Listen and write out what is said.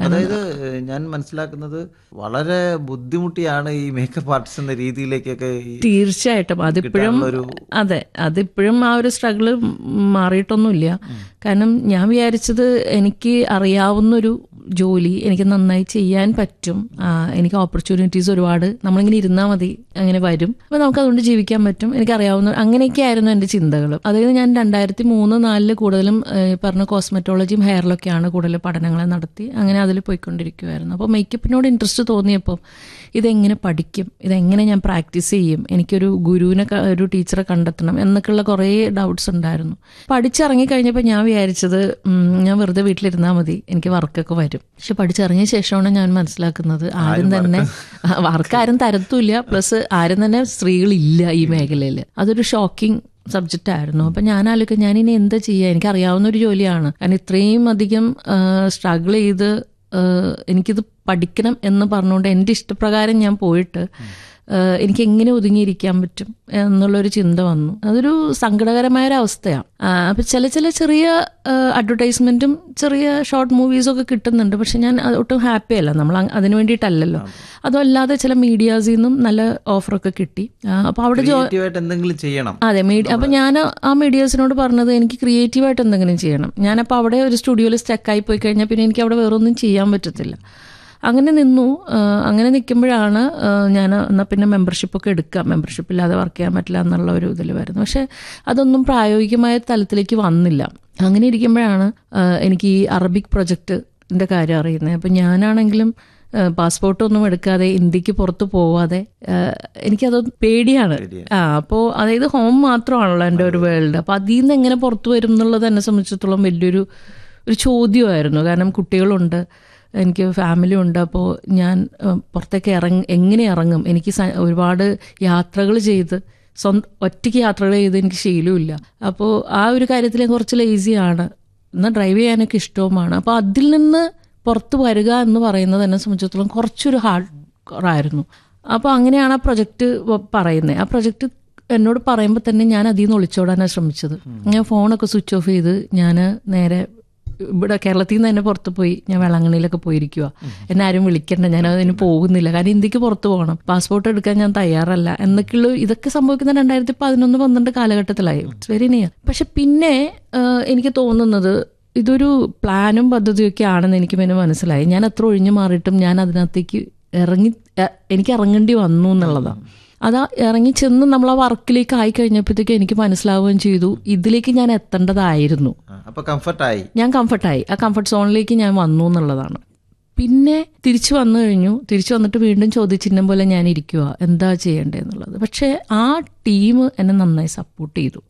അതായത് ഞാൻ മനസ്സിലാക്കുന്നത് വളരെ ബുദ്ധിമുട്ടിയാണ് ഈ മേക്കപ്പ് ആർട്ടിസ്റ്റ് എന്ന രീതിയിലേക്കൊക്കെ ഈ തീർച്ചയായിട്ടും അതിപ്പോഴും കിട്ടാനുള്ളൊരു അതെ അതിപ്പോഴും ആ ഒരു സ്ട്രഗിള് മാറിയിട്ടൊന്നുമില്ല കാരണം ഞാൻ വിചാരിച്ചത് എനിക്ക് അറിയാവുന്നൊരു ജോലി എനിക്ക് നന്നായി ചെയ്യാൻ പറ്റും ആ, എനിക്ക് ഓപ്പർച്യൂണിറ്റീസ് ഒരുപാട് നമ്മളിങ്ങനെ ഇരുന്നാൽ മതി അങ്ങനെ വരും അപ്പോൾ നമുക്ക് അതുകൊണ്ട് ജീവിക്കാൻ പറ്റും എനിക്ക് അറിയാവുന്ന അങ്ങനെയൊക്കെ ആയിരുന്നു എൻ്റെ ചിന്തകൾ അതായത് ഞാൻ രണ്ടായിരത്തി മൂന്ന് നാലില് കൂടുതലും ഏ, ഈ പറഞ്ഞ കോസ്മെറ്റോളജിയും ഹെയറിലൊക്കെയാണ് കൂടുതൽ പഠനങ്ങൾ നടത്തി അങ്ങനെ അതിൽ പോയിക്കൊണ്ടിരിക്കുമായിരുന്നു അപ്പോൾ മേക്കപ്പിനോട് ഇൻട്രസ്റ്റ് തോന്നിയപ്പോൾ ഇതെങ്ങനെ പഠിക്കും ഇതെങ്ങനെ ഞാൻ പ്രാക്ടീസ് ചെയ്യും എനിക്കൊരു ഗുരുവിനെ ക- ഒരു ടീച്ചറെ കണ്ടെത്തണം എന്നൊക്കെയുള്ള കുറേ ഡൗട്ട്സ് ഉണ്ടായിരുന്നു പഠിച്ചിറങ്ങി കഴിഞ്ഞപ്പോൾ ഞാൻ വിചാരിച്ചത് ഉം, ഞാൻ വെറുതെ വീട്ടിലിരുന്നാൽ മതി എനിക്ക് വർക്കൊക്കെ വരും പക്ഷെ പഠിച്ചിറങ്ങിയ ശേഷമാണ് ഞാൻ മനസ്സിലാക്കുന്നത് ആരും തന്നെ വർക്ക് ആരും തരത്തുമില്ല പ്ലസ് ആരും തന്നെ സ്ത്രീകളില്ല ഈ മേഖലയിൽ അതൊരു ഷോക്കിംഗ് സബ്ജക്റ്റ് ആയിരുന്നു അപ്പം ഞാൻ ആലോചിക്കും ഞാൻ ഇനി എന്താ ചെയ്യുക എനിക്ക് അറിയാവുന്ന ഒരു ജോലിയാണ് കാരണം ഇത്രയും അധികം സ്ട്രഗിൾ ചെയ്ത് ആഹ് എനിക്കിത് പഠിക്കണം എന്ന് പറഞ്ഞുകൊണ്ട് എൻ്റെ ഇഷ്ടപ്രകാരം ഞാൻ പോയിട്ട് ആഹ് എനിക്ക് എങ്ങനെ ഒതുങ്ങിയിരിക്കാൻ പറ്റും എന്നുള്ളൊരു ചിന്ത വന്നു അതൊരു സങ്കടകരമായ ഒരു അവസ്ഥയാണ് അപ്പം ചില ചില ചെറിയ അഡ്വർടൈസ്മെൻറ്റും ചെറിയ ഷോർട്ട് മൂവീസും ഒക്കെ കിട്ടുന്നുണ്ട് പക്ഷെ ഞാൻ അത് ഒട്ടും ഹാപ്പി അല്ല നമ്മൾ അ- അതിന് വേണ്ടിയിട്ടല്ലല്ലോ അതുമല്ലാതെ ചില മീഡിയാസിൽ നിന്നും നല്ല ഓഫറൊക്കെ കിട്ടി അപ്പോൾ അവിടെ ജോ ക്രിയേറ്റീവായിട്ട് എന്തെങ്കിലും ചെയ്യണം അതെ മീഡിയ അപ്പൊ ഞാൻ ആ മീഡിയാസിനോട് പറഞ്ഞത് എനിക്ക് ക്രിയേറ്റീവായിട്ട് എന്തെങ്കിലും ചെയ്യണം ഞാനപ്പോൾ അവിടെ ഒരു സ്റ്റുഡിയോയിൽ സ്റ്റക്കായി പോയി കഴിഞ്ഞാൽ പിന്നെ എനിക്ക് അവിടെ വേറെ ഒന്നും ചെയ്യാൻ പറ്റത്തില്ല അങ്ങനെ നിന്നു ആ, അങ്ങനെ നിൽക്കുമ്പോഴാണ് ആ, ഞാൻ എന്നാൽ പിന്നെ മെമ്പർഷിപ്പൊക്കെ എടുക്കാം മെമ്പർഷിപ്പ് ഇല്ലാതെ വർക്ക് ചെയ്യാൻ പറ്റില്ല എന്നുള്ള ഒരു ഇതിൽ വരുന്നു പക്ഷെ അതൊന്നും പ്രായോഗികമായ തലത്തിലേക്ക് വന്നില്ല അങ്ങനെ ഇരിക്കുമ്പോഴാണ് ആ, എനിക്ക് ഈ അറബിക് പ്രൊജക്റ്റിൻ്റെ കാര്യം അറിയുന്നത് അപ്പം ഞാനാണെങ്കിലും പാസ്പോർട്ടൊന്നും എടുക്കാതെ ഇന്ത്യക്ക് പുറത്ത് പോവാതെ ഏഹ്, എനിക്കത് പേടിയാണ് ആ അപ്പോൾ അതായത് ഹോം മാത്രമാണല്ലോ എൻ്റെ ഒരു വേൾഡ് അപ്പോൾ അതിൽ നിന്ന് എങ്ങനെ പുറത്ത് വരും എന്നുള്ളത് എന്നെ സംബന്ധിച്ചിടത്തോളം വലിയൊരു ഒരു ചോദ്യമായിരുന്നു കാരണം കുട്ടികളുണ്ട് എനിക്ക് ഫാമിലി ഉണ്ട് അപ്പോൾ ഞാൻ ഏഹ്, പുറത്തേക്ക് ഇറങ്ങ എങ്ങനെ ഇറങ്ങും എനിക്ക് സ- ഒരുപാട് യാത്രകൾ ചെയ്ത് സ്വന്തം ഒറ്റയ്ക്ക് യാത്രകൾ ചെയ്ത് എനിക്ക് ശീലമില്ല അപ്പോൾ ആ ഒരു കാര്യത്തിൽ ഞാൻ കുറച്ച് ലേസിയാണ് എന്നാൽ ഡ്രൈവ് ചെയ്യാനൊക്കെ ഇഷ്ടവുമാണ് അപ്പോൾ അതിൽ നിന്ന് പുറത്ത് വരിക എന്ന് പറയുന്നത് എന്നെ സംബന്ധിച്ചിടത്തോളം കുറച്ചൊരു ഹാർഡ് ആയിരുന്നു അപ്പോൾ അങ്ങനെയാണ് ആ പ്രൊജക്റ്റ് പറയുന്നത് ആ പ്രൊജക്റ്റ് എന്നോട് പറയുമ്പോൾ തന്നെ ഞാൻ അതിൽ നിന്ന് ഒളിച്ചോടാനാണ് ശ്രമിച്ചത് ഞാൻ ഫോണൊക്കെ സ്വിച്ച് ഓഫ് ചെയ്ത് ഞാൻ നേരെ ഇവിടെ കേരളത്തിൽ നിന്ന് തന്നെ പുറത്ത് പോയി ഞാൻ വേളാങ്കണ്ണിയിലൊക്കെ പോയിരിക്കുക എന്നെ ആരും വിളിക്കണ്ട ഞാൻ അതിന് പോകുന്നില്ല കാരണം ഇന്ത്യക്ക് പുറത്ത് പോകണം പാസ്പോർട്ട് എടുക്കാൻ ഞാൻ തയ്യാറല്ല എന്നൊക്കെയുള്ള ഇതൊക്കെ സംഭവിക്കുന്ന രണ്ടായിരത്തി പതിനൊന്ന് പന്ത്രണ്ട് കാലഘട്ടത്തിലായി ഇറ്റ്സ് വെരി നിയർ പക്ഷെ പിന്നെ ആ, എനിക്ക് തോന്നുന്നത് ഇതൊരു പ്ലാനും പദ്ധതിയും ഒക്കെ ആണെന്ന് എനിക്ക് പിന്നെ മനസ്സിലായി ഞാൻ എത്ര ഒഴിഞ്ഞു മാറിയിട്ടും ഞാൻ അതിനകത്തേക്ക് ഇറങ്ങി എ- എനിക്ക് ഇറങ്ങേണ്ടി വന്നു എന്നുള്ളതാണ് അതാ ഇറങ്ങി ചെന്ന് നമ്മൾ ആ വർക്കിലേക്ക് ആയി കഴിഞ്ഞപ്പോഴത്തേക്ക് എനിക്ക് മനസ്സിലാവുകയും ചെയ്തു ഇതിലേക്ക് ഞാൻ എത്തേണ്ടതായിരുന്നു ആ, അപ്പൊ കംഫർട്ടായി ഞാൻ കംഫർട്ടായി ആ കംഫർട്ട് സോണിലേക്ക് ഞാൻ വന്നു എന്നുള്ളതാണ് പിന്നെ തിരിച്ചു വന്നു കഴിഞ്ഞു തിരിച്ചു വന്നിട്ട് വീണ്ടും ചോദ്യചിഹ്നം പോലെ ഞാൻ ഇരിക്കുക എന്താ ചെയ്യേണ്ടതെന്നുള്ളത് പക്ഷേ ആ ടീം എന്നെ നന്നായി സപ്പോർട്ട് ചെയ്തു